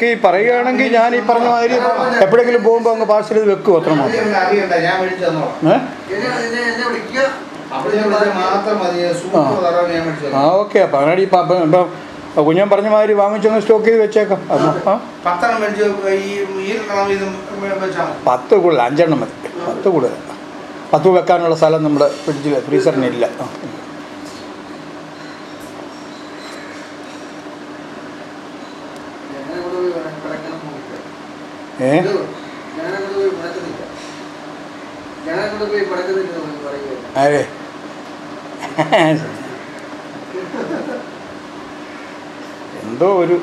Stock പറയുകയാണെങ്കിൽ ഞാൻ ഈ പറഞ്ഞ മാതിരി എപ്പോഴെങ്കിലും പോകുമ്പോൾ അങ്ങ് പാഴ്സൽ ചെയ്ത് വെക്കും അത്ര മാത്രം അറിയണ്ട, അറിയണ്ട ഞാൻ മേടിച്ചു തന്നോളാം ഏ എന്നെ എന്നെ എന്നെ വിളിക്കുക അവിടെ ഞാൻ വിളിച്ചാൽ മാത്രം മതി സൂപ്പർ തരാൻ ഞാൻ മേടിച്ചു ആ തരാം ഓക്കെ അപ്പം അങ്ങനെ ഇപ്പം അപ്പം ഇപ്പം കുഞ്ഞൻ പറഞ്ഞ മാതിരി വാങ്ങിച്ചങ്ങ് സ്റ്റോക്ക് ചെയ്ത് വെച്ചേക്കാം അപ്പം ആ പത്തെണ്ണം മേടിച്ച് ഈ ഈ രണ്ടെണ്ണം ഇതും വെച്ചാൽ മതി പത്ത് കൂടുതൽ അഞ്ചെണ്ണം മതി പത്ത് കൂടുതൽ പത്ത് വെക്കാനുള്ള സ്ഥലം നമ്മുടെ ഫ്രിഡ്ജിൽ ഫ്രീസറിനില്ല ആ. ഞാനങ്ങോട്ട് പോയി കിടക്കണം നോക്കിക്കോ ഏ ഞാനങ്ങോട്ട് പോയി കിടക്കുന്നില്ല ഞാനങ്ങോട്ട് പോയി കിടക്കുന്നില്ല എന്ന് പറയുക അതെ എന്തോ ഒരു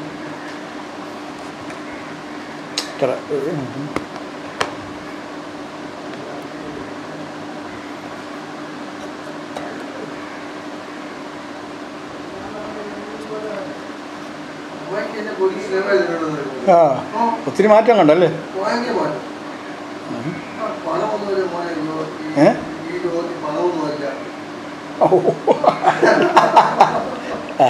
ഇത്ര പോയെങ്കിൽ എന്നെ പോലീസ് ലെവലിൽ ആ ഒത്തിരി മാറ്റം കണ്ടല്ലേ പോയെങ്കിൽ പോട്ടെ ആ, പണമൊന്നും ഒരു മോനെ ഇല്ലോ. ഈ- ഏ? ഈ ലോകത്തിൽ പണമൊന്നുമില്ല ഓ. ആ,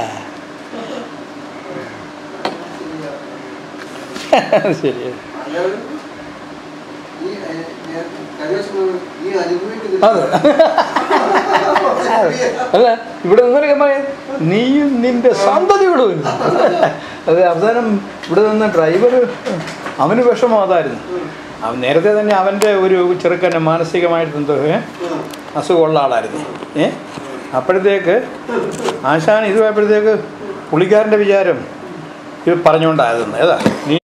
ശരി അല്ലാതെ ഈ ഏ, ഞാൻ കൈവശം ഈ അനുഭവിക്കുന്ന അതെ അല്ല ഇവിടെ നിന്നൊരു പറയാം നീയും നിന്റെ സന്തതിയോടും അത് അവസാനം ഇവിടെ നിന്ന് ഡ്രൈവർ അവന് വിഷമം അതായിരുന്നു അവൻ നേരത്തെ തന്നെ അവൻ്റെ ഒരു ചെറുക്കൻ്റെ മാനസികമായിട്ട് എന്തോ ഏ അസുഖമുള്ള ആളായിരുന്നു ഏ അപ്പോഴത്തേക്ക് ആശാൻ ഇതുമായപ്പോഴത്തേക്ക് പുള്ളിക്കാരൻ്റെ വിചാരം ഇത് പറഞ്ഞുകൊണ്ടായിരുന്നു ഏതാ നീ